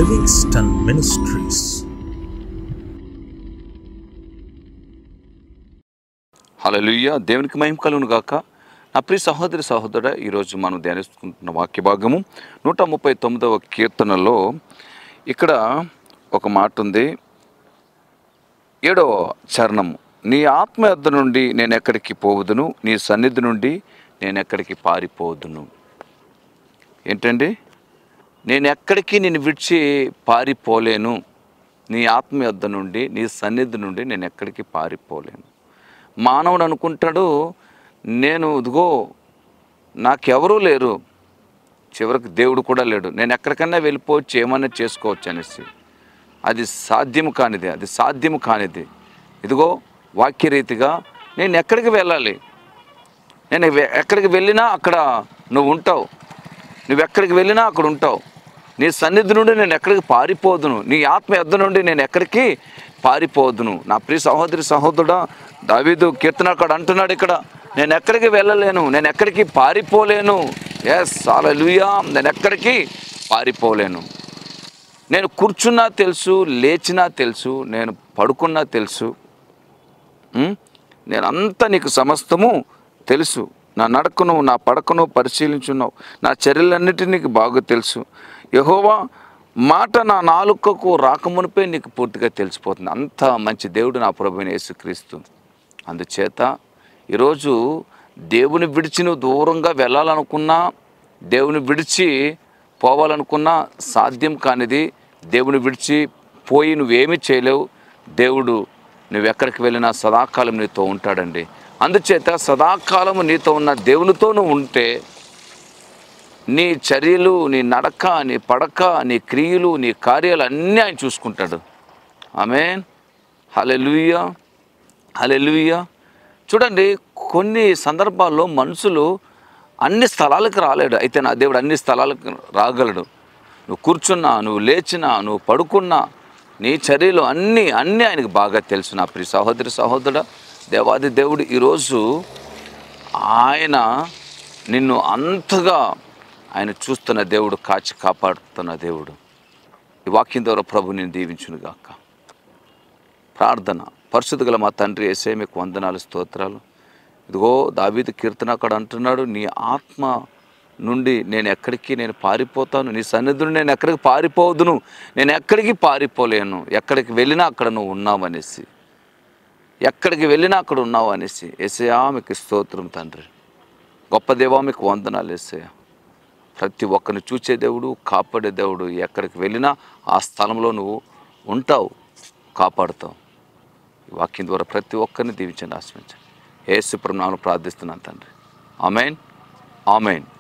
Livingston Ministries. హల్లెలూయా దేవునికి మహిమ కలుగును గాక నా ప్రియ సహోదరి సహోదర ఈరోజు మనం ధ్యానిస్తున్న వాక్య భాగము నూట ముప్పై తొమ్మిదవ కీర్తనలో ఇక్కడ ఒక మాట ఉంది ఏడవ చరణము నీ ఆత్మ యొద్ద నుండి నేను ఎక్కడికి పోవదును నీ సన్నిధి నుండి నేను ఎక్కడికి పారిపోదును ఏంటండి నేను ఎక్కడికి నేను విడిచి పారిపోలేను నీ ఆత్మ యొద్ద నుండి నీ సన్నిధి నుండి నేను ఎక్కడికి పారిపోలేను మానవుడు అనుకుంటాడు నేను ఇదిగో నాకెవరూ లేరు చివరికి దేవుడు కూడా లేడు నేను ఎక్కడికన్నా వెళ్ళిపోవచ్చు ఏమన్నా చేసుకోవచ్చు అనేసి అది సాధ్యం కానిది అది సాధ్యం కానిది ఇదిగో వాక్యరీతిగా నేను ఎక్కడికి వెళ్ళాలి నేను వె- ఎక్కడికి వెళ్ళినా అక్కడ నువ్వు ఉంటావు నువ్వు ఎక్కడికి వెళ్ళినా అక్కడ ఉంటావు నీ సన్నిధి నుండి నేను ఎక్కడికి పారిపోదును నీ ఆత్మ ఎద్ద నుండి నేను ఎక్కడికి పారిపోదును నా ప్రియ సహోదరి సహోదరుడా దావీదు కీర్తనకాడు అంటున్నాడు ఇక్కడ నేను ఎక్కడికి వెళ్ళలేను నేను ఎక్కడికి పారిపోలేను ఎస్ లూయా నేను ఎక్కడికి పారిపోలేను నేను కూర్చున్నా తెలుసు లేచినా తెలుసు నేను పడుకున్నా తెలుసు ఉం? నేను అంతా నీకు సమస్తము తెలుసు నా నడకను నా పడకను పరిశీలించున్నావు నా చర్యలన్నిటినీ నీకు బాగా తెలుసు యహోవా మాట నా నాలుకకు రాకమునిపై నీకు పూర్తిగా తెలిసిపోతుంది అంత మంచి దేవుడు నా ప్రభుని యేసుక్రీస్తు అందుచేత ఈరోజు దేవుని విడిచి నువ్వు దూరంగా వెళ్ళాలనుకున్నా దేవుని విడిచి పోవాలనుకున్నా సాధ్యం కానిది దేవుని విడిచి పోయి నువ్వేమీ చేయలేవు దేవుడు నువ్వెక్కడికి వెళ్ళినా సదాకాలం నీతో ఉంటాడండి అందుచేత సదాకాలము నీతో ఉన్న దేవునితో నువ్వు ఉంటే నీ చర్యలు నీ నడక నీ పడక నీ క్రియలు నీ కార్యాలు అన్నీ ఆయన చూసుకుంటాడు ఆమె హలెలుయ్యా హలెలుయ్యా చూడండి కొన్ని సందర్భాల్లో మనుషులు అన్ని స్థలాలకు రాలేడు అయితే నా దేవుడు అన్ని స్థలాలకు రాగలడు నువ్వు కూర్చున్నా నువ్వు లేచినా నువ్వు పడుకున్నా నీ చర్యలు అన్నీ అన్నీ ఆయనకు బాగా తెలుసు నా ప్రియ సహోదరి సహోదరుడా దేవాది దేవుడు ఈరోజు ఆయన నిన్ను అంతగా ఆయన చూస్తున్న దేవుడు కాచి కాపాడుతున్న దేవుడు ఈ వాక్యం ద్వారా ప్రభు నేను దీవించును గాక ప్రార్థన పరిశుద్ధ గల మా తండ్రి ఏసే మీకు వందనాలు స్తోత్రాలు ఇదిగో దావీదు కీర్తన అక్కడ అంటున్నాడు నీ ఆత్మ నుండి నేను ఎక్కడికి నేను పారిపోతాను నీ సన్నిధులు నేను ఎక్కడికి పారిపోదును నేను ఎక్కడికి పారిపోలేను ఎక్కడికి వెళ్ళినా అక్కడ నువ్వు ఉన్నావనేసి ఎక్కడికి వెళ్ళినా అక్కడ ఉన్నావు అనేసి ఏసయా మీకు స్తోత్రం తండ్రి గొప్ప దేవా మీకు వందనాలు ఏసయ్య ప్రతి ఒక్కరిని చూచే దేవుడు కాపాడే దేవుడు ఎక్కడికి వెళ్ళినా ఆ స్థలంలో నువ్వు ఉంటావు కాపాడుతావు ఈ వాక్యం ద్వారా ప్రతి ఒక్కరిని దీవించండి ఆశ్రమించండి ఏసు నామములో ప్రార్థిస్తున్నాను తండ్రి ఆమెన్ ఆమెన్